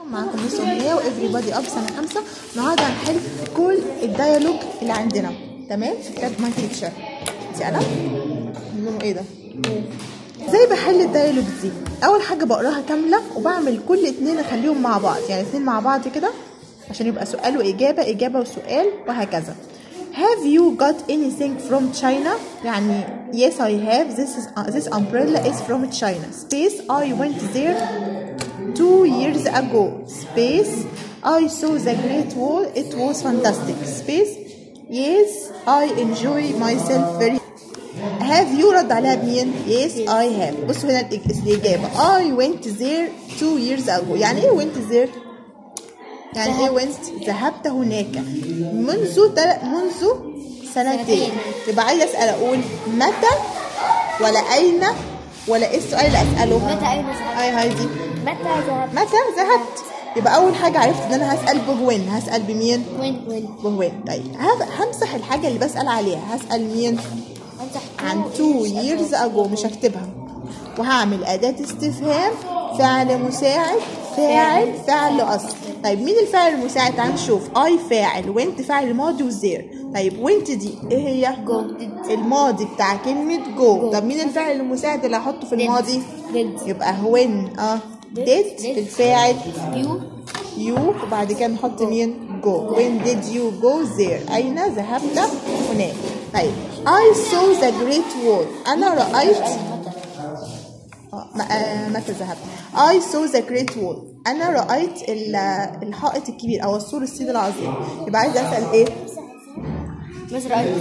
معاكم مس أمنية وإفري بادي أب سنة خمسة النهاردة هنحل كل الديالوج اللي عندنا تمام في كتاب ماي تيتشر دي قلم لونه إيه ده؟ زي بحل الديالوج دي أول حاجة بقراها كاملة وبعمل كل اتنين أخليهم مع بعض يعني اتنين مع بعض كده عشان يبقى سؤال وإجابة إجابة وسؤال وهكذا Have you got anything from China? يعني yes I have this is uh, this umbrella is from China. Space I went there two years ago. Space I saw the Great Wall. It was fantastic. Space yes I enjoy myself very have you رد عليها بمين؟ Yes I have. بصوا هنا الإج- الإجابة I went there two years ago. يعني إيه went there؟ يعني ايه went ذهبت هناك منذ تل... منذ سنتين يبقى عايزه اسال اقول متى ولا اين ولا ايه السؤال اللي اساله متى أين ذهبت؟ اي هايدي متى ذهبت؟ متى ذهبت يبقى اول حاجه عرفت ان انا هسال بهوين هسال بمين وين وين؟ بهوين طيب ه- همسح الحاجه اللي بسال عليها هسال مين أمسح عن two years ago مش هكتبها وهعمل أداة استفهام فعل مساعد فاعل فعل أصل طيب مين الفاعل المساعد تعال نشوف أي فاعل وانت فاعل ماضي وزير طيب وانت دي ايه هي جو. الماضي بتاع كلمة جو طب مين الفاعل المساعد اللي هحطه في الماضي did. يبقى when اه did الفاعل يو يو وبعد كده نحط مين جو when did you go there أين ذهبت هناك طيب I saw the great wall أنا رأيت آه، م- آه، متى ذهبت I saw the great wall أنا رأيت ال- الحائط الكبير أو السور الصين العظيم يبقى عايزة أسأل إيه ماذا رأيت؟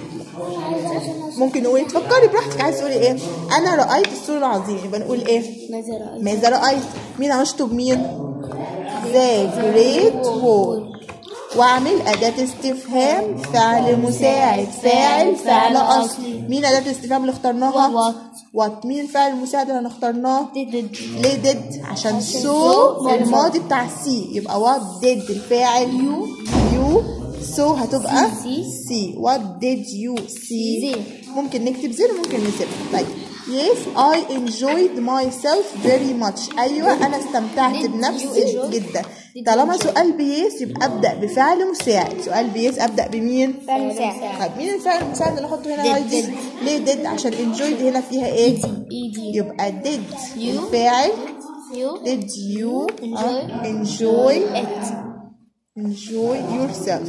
ممكن نقول تفكري براحتك عايز تقولي إيه أنا رأيت السور العظيم يبقى نقول إيه ماذا رأيت؟ ماذا رأيت مين هنشطب مين the great wall واعمل أداة استفهام فعل مساعد فاعل فعل أصلي مين أداة الاستفهام اللي اخترناها What. وات مين الفعل المساعد اللي هنخترناه did ليه did عشان so الماضي بتاع سي يبقى what did الفاعل you you so هتبقى See. see what did you see See. ممكن نكتب زيرو ممكن نسيبها طيب yes I enjoyed myself very much أيوة أنا استمتعت Did you بنفسي enjoy? جدا Did طالما you enjoy? سؤال بيس يبقى أبدأ بفعل مساعد سؤال بيس أبدأ بمين؟ فعل مساعد. طيب مين الفعل المساعد اللي أحطه هنا Did. هايدي؟ ليه did عشان enjoyed هنا فيها إيه؟ ED يبقى did You. الفاعل you did you Enjoy. uh, enjoy it enjoy yourself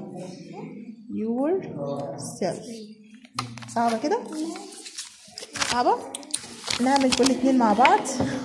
yourself صعبة كده صعبة نعمل كل اتنين مع بعض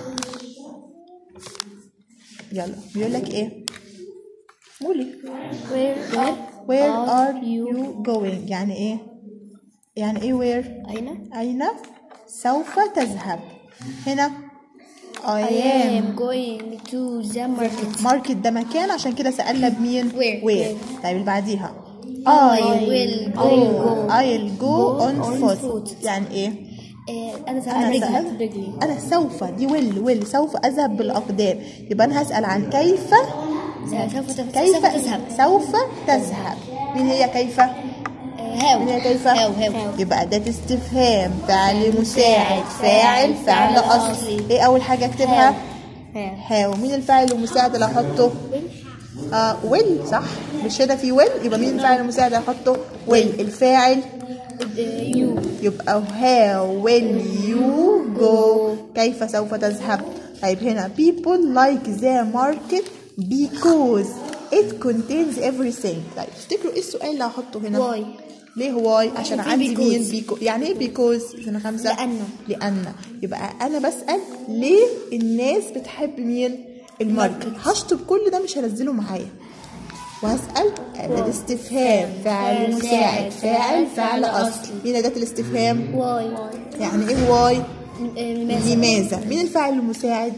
يلا بيقول لك ايه قولي where where where are are you you going يعني ايه يعني ايه where أين؟ أين سوف تذهب هنا I I am am going to the market ماركت ده مكان عشان كده سألنا بمين Where. where طيب اللي بعديها I will go. go I'll go on on foot foot. يعني ايه آه، أنا أنا ذهبت سأل برجلي أنا سوف دي will will سوف أذهب بالأقدام يبقى أنا هسأل عن كيف سوف تذهب كيف سوف تذهب سوف تذهب مين هي كيف هاو مين هي كيف هاو هاو يبقى أداة استفهام فعل مساعد فاعل فعل أصلي إيه أول حاجة أكتبها هاو مين الفاعل المساعد اللي هحطه آه ويل صح مش هنا في ويل يبقى مين الفاعل المساعد اللي هحطه ويل الفاعل يو يبقى how will you go كيف سوف تذهب طيب هنا people like the market because it contains everything طيب تفتكروا ايه السؤال اللي هحطه هنا Why. ليه واي عشان في عندي because. مين بيكو يعني ايه because سنة خمسة لأنه. لأن يبقى أنا بسأل ليه الناس بتحب مين الماركت هشطب كل ده مش هنزله معايا وهسأل أداة استفهام فاعل مساعد فاعل فعل أصلي مين أداة الاستفهام؟ واي يعني إيه واي؟ لماذا لماذا؟ مين الفاعل المساعد؟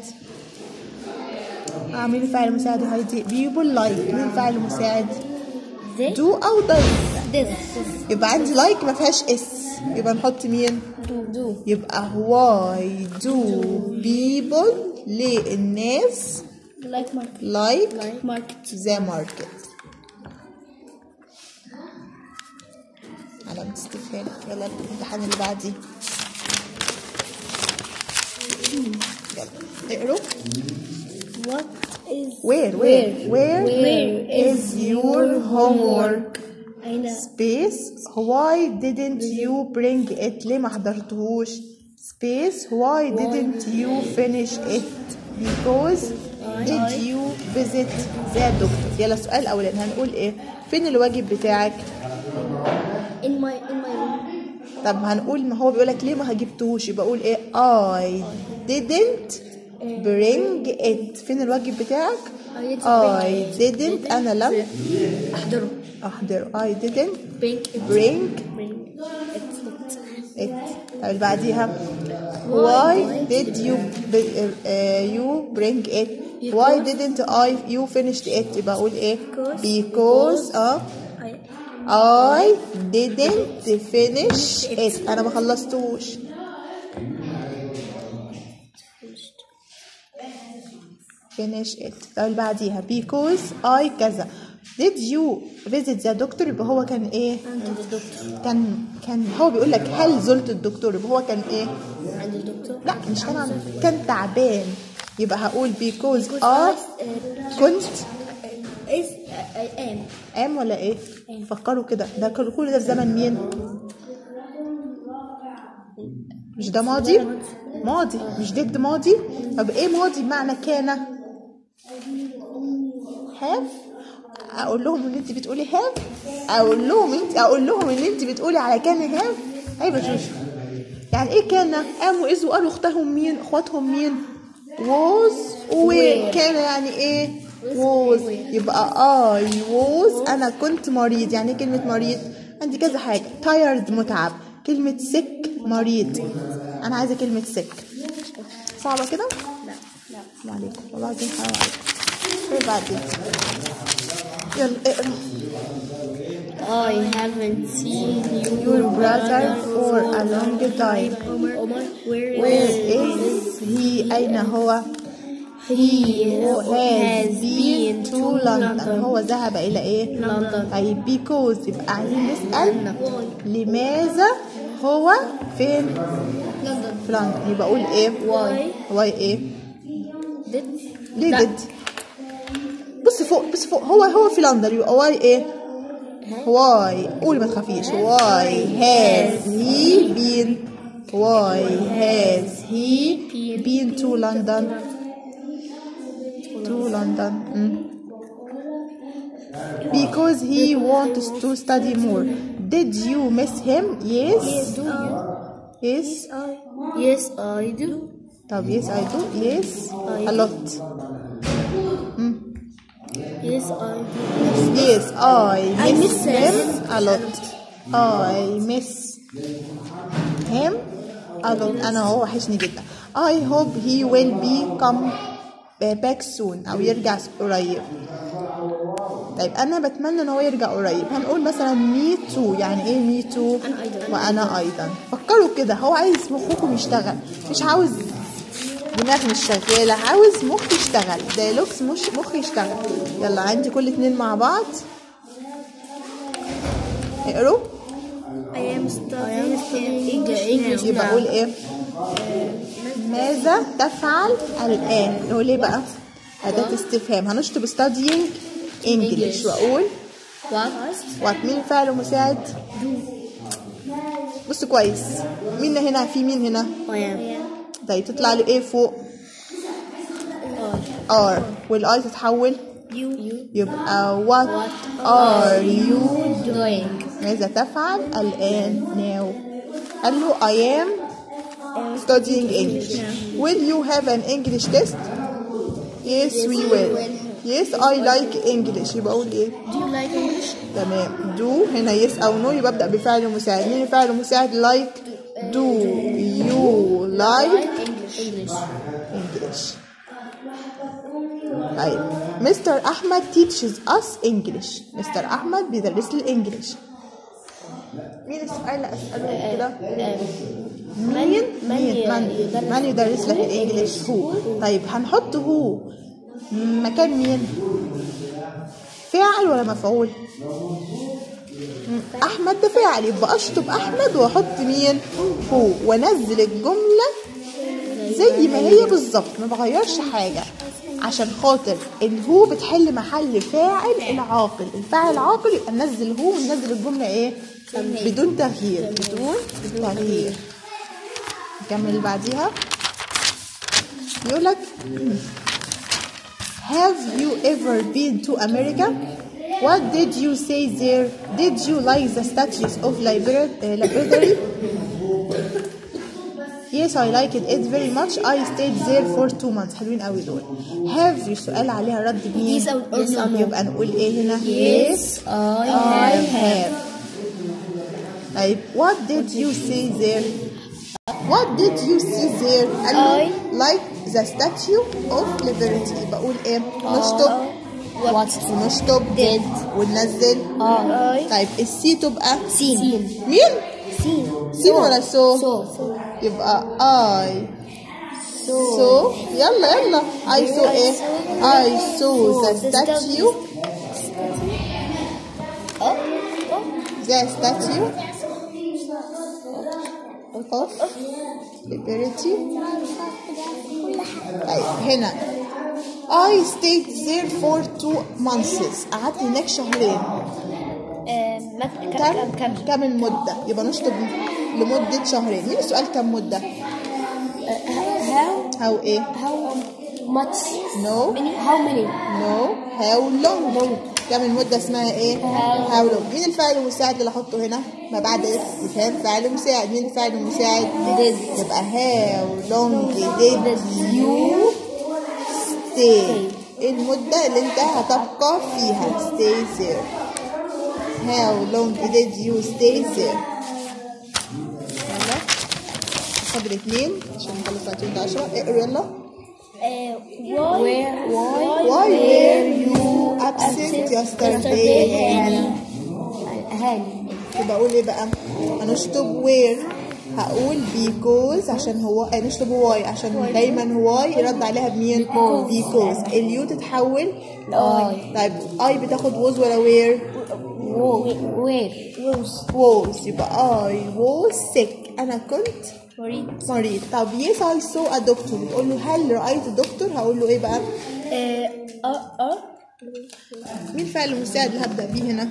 آه مين الفاعل المساعد يا هايدي؟ people like مين الفاعل المساعد؟ they do أو does this يبقى عندي like ما فيهاش اس يبقى نحط مين؟ do do يبقى why do people ليه الناس like market like like market the market علامة استفهام يلا الامتحان اللي بعديه يلا اقروا what is where where where Where is your homework أين space why didn't you bring it ليه ما حضرتهوش space why didn't you finish it because did you visit the doctor يلا السؤال الاولاني هنقول ايه فين الواجب بتاعك in my in my room طب هنقول ما هو بيقولك ليه ما جبتهوش يبقى اقول ايه I didn't bring it فين الواجب بتاعك I didn't انا لم أحضره احضر I didn't bring it bring bring it it طب اللي بعديها why did you b- uh, you bring it why didn't I you finished it يبقى اقول ايه because of I I didn't finish it انا ما خلصتوش finish it طب اللي بعديها because I كذا did you visit the doctor يبقى هو كان ايه عند الدكتور كان كان هو بيقول لك هل زرت الدكتور يبقى هو كان ايه عند الدكتور لا مش كان عم- كان تعبان يبقى هقول because I كنت is I am قام ولا ايه فكروا كده ده كل كل ده في زمن مين مش ده ماضي ماضي مش ضد ماضي طب ايه ماضي بمعنى كان هاف اقول لهم ان انت بتقولي هاف اقول لهم انت اقول لهم ان انت بتقولي على كان هاف ايوه شوشو يعني ايه كان قاموا اذ وقالوا اختهم مين اخواتهم مين was وين كان يعني ايه was يبقى I was انا كنت مريض يعني ايه كلمة مريض عندي كذا حاجة tired متعب كلمة sick مريض انا عايزة كلمة sick صعبة كده؟ لا لا السلام عليكم والله العظيم حرام عليكم ايه بعدين يلا اقرا I haven't seen your brother for a long time Omar Omar where where is he أين هو he has been to London هو ذهب إلى إيه London. طيب because يبقى عايزين نسأل لماذا هو فين London في لندن يبقى أقول إيه Why واي إيه did ليه لا. جد بص فوق بص فوق هو هو في لندن يبقى واي ايه واي قولي ما تخافيش واي has he been why has he been to London to London mm. because he wants to study more did you miss him yes do you yes I yes I do طب yes I do yes a lot yes I do Yes, I I miss, miss him him a lot. I miss him a lot. أنا هو وحشني جدا. I hope he will be come back soon أو يرجع قريب. طيب أنا بتمنى إن هو يرجع قريب. هنقول مثلا me too يعني إيه me too؟ أنا أيضا. وأنا أيضا. فكروا كده هو عايز مخكم يشتغل مش عاوز دماغ مش شغالة عاوز مخ يشتغل دايلوكس مش مخ يشتغل يلا عندي كل اتنين مع بعض اقروا I am studying English يبقى اقول ايه ماذا تفعل الآن نقول ايه بقى أداة استفهام هنشطب studying English وأقول what وات مين فعل مساعد بص كويس مين هنا في مين هنا I am طيب تطلع لي ايه فوق I ار والاي تتحول you you يبقى what are you doing ماذا تفعل الآن now قال له I am studying English will you have an English test yes we will yes I like English يبقى أقول إيه do you like English تمام do هنا yes أو no يبقى أبدأ بفعل مساعد مين الفعل المساعد like do you like English English English طيب مستر أحمد teaches us English مستر أحمد بيدرس لي الإنجليش مين السؤال اللي أسأله كده مين مين من من يدرس لك الإنجليش هو طيب هنحط هو مكان مين فاعل ولا مفعول مم، أحمد ده فاعل يبقى أشطب أحمد وأحط مين هو وأنزل الجملة زي ما هي بالظبط ما بغيرش حاجة عشان خاطر الهو بتحل محل فاعل العاقل الفاعل العاقل يبقى ننزل هو وننزل الجملة ايه بدون تغيير بدون تغيير نكمل اللي بعديها يقول لك Have you ever been to America? What did you say there? Did you like the statues of library? Uh, library? Yes, I like it. It's very much. I stayed there for two months. حلوين قوي دول. Have you سؤال عليها رد مين؟ Yes or- yes or no. يبقى نقول ايه هنا؟ Yes, I I have. have. طيب what did you see there? What did you see there? قال له I- like the statue of liberty بقول ايه؟ نشطب What ونشطب did وننزل I طيب السي تبقى seen? مين؟ Seen. سين ولا سو؟ So. يبقى I saw يلا يلا I saw ايه؟ I saw the statue Oh. the statue of liberty طيب هنا I stayed there for two months قعدت هناك شهرين كم كم كم كم المدة يبقى نشطب لمدة شهرين مين السؤال كم مدة how how ايه how much no many how many no how long كم المدة اسمها ايه How. how long مين الفاعل المساعد اللي احطه هنا ما بعد استفهام فاعل مساعد مين الفاعل المساعد Did. يبقى how long did you stay المدة اللي انت هتبقى فيها stay there how long did you stay there يلا فاضل اتنين عشان نخلص ساعتين عشرة اقروا يلا where why Why were you absent yesterday هاني هاني يبقى اقول ايه بقى هنشطب where هقول because عشان هو آه، نشطب واي عشان دايما واي يرد عليها بمين because اليو تتحول I. طيب اي بتاخد was ولا where where was يبقى I was sick انا كنت مريض مريض طب yes I saw a doctor بتقول له هل رأيت دكتور هقول له ايه بقى اه اه مين الفعل المساعد اللي هبدأ بيه هنا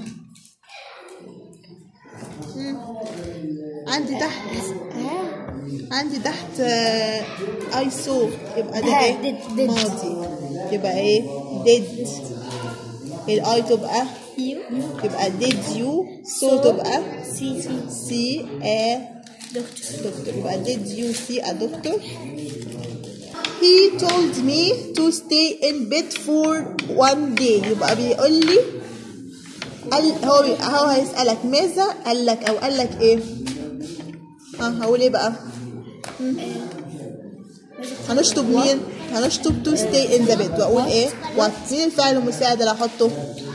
مم. عندي تحت عندي تحت اي سو يبقى ده ها، ايه did- did. ماضي يبقى ايه did الاي تبقى you يبقى did you so تبقى see see see a doctor doctor يبقى did you see a doctor he told me to stay in bed for one day يبقى بيقول لي قال هو هو هيسألك ماذا قال لك او قال لك ايه ها هقول ايه بقى مم. هنشطب مين هنشطب to stay in the bed واقول ايه what مين الفعل المساعد اللي هحطه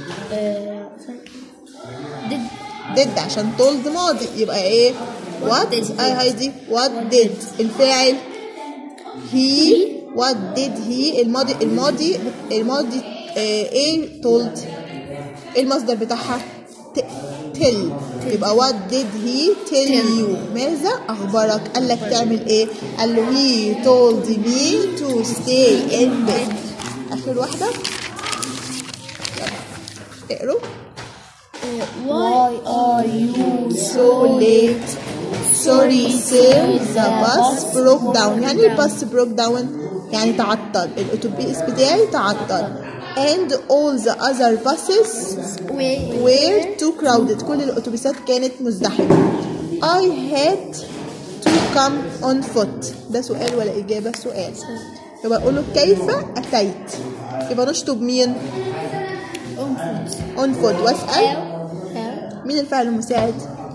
did did عشان told ماضي يبقى ايه what did اي هايدي what did الفاعل he what did he الماضي الماضي الماضي آه، ايه told ايه المصدر بتاعها ت- tell يبقى what did he tell you ماذا اخبرك قال لك تعمل ايه قال له he told me to stay in bed اخر واحده يلا اقروا why are you so late sorry sir the bus broke down يعني الباص broke down يعني تعطل الاتوبيس بتاعي تعطل and all the other buses were too crowded كل الاتوبيسات كانت مزدحمة I had to come on foot ده سؤال ولا إجابة سؤال يبقى أقول له كيف أتيت يبقى نشطب مين on foot وأسأل مين الفعل المساعد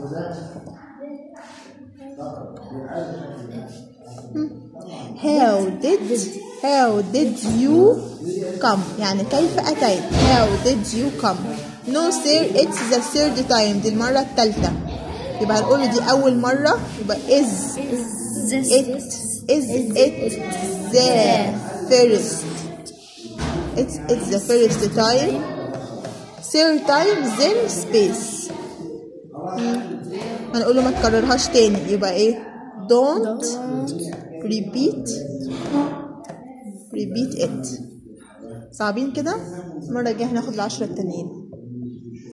How did how did you come يعني كيف أتيت How did you come No sir it's the third time دي المرة الثالثة يبقى هنقول دي أول مرة يبقى is it is it the first it's it's the first time third time then space مم. هنقول له ما تكررهاش تاني يبقى ايه don't repeat repeat it صعبين كده المرة الجاية هناخد العشرة التانيين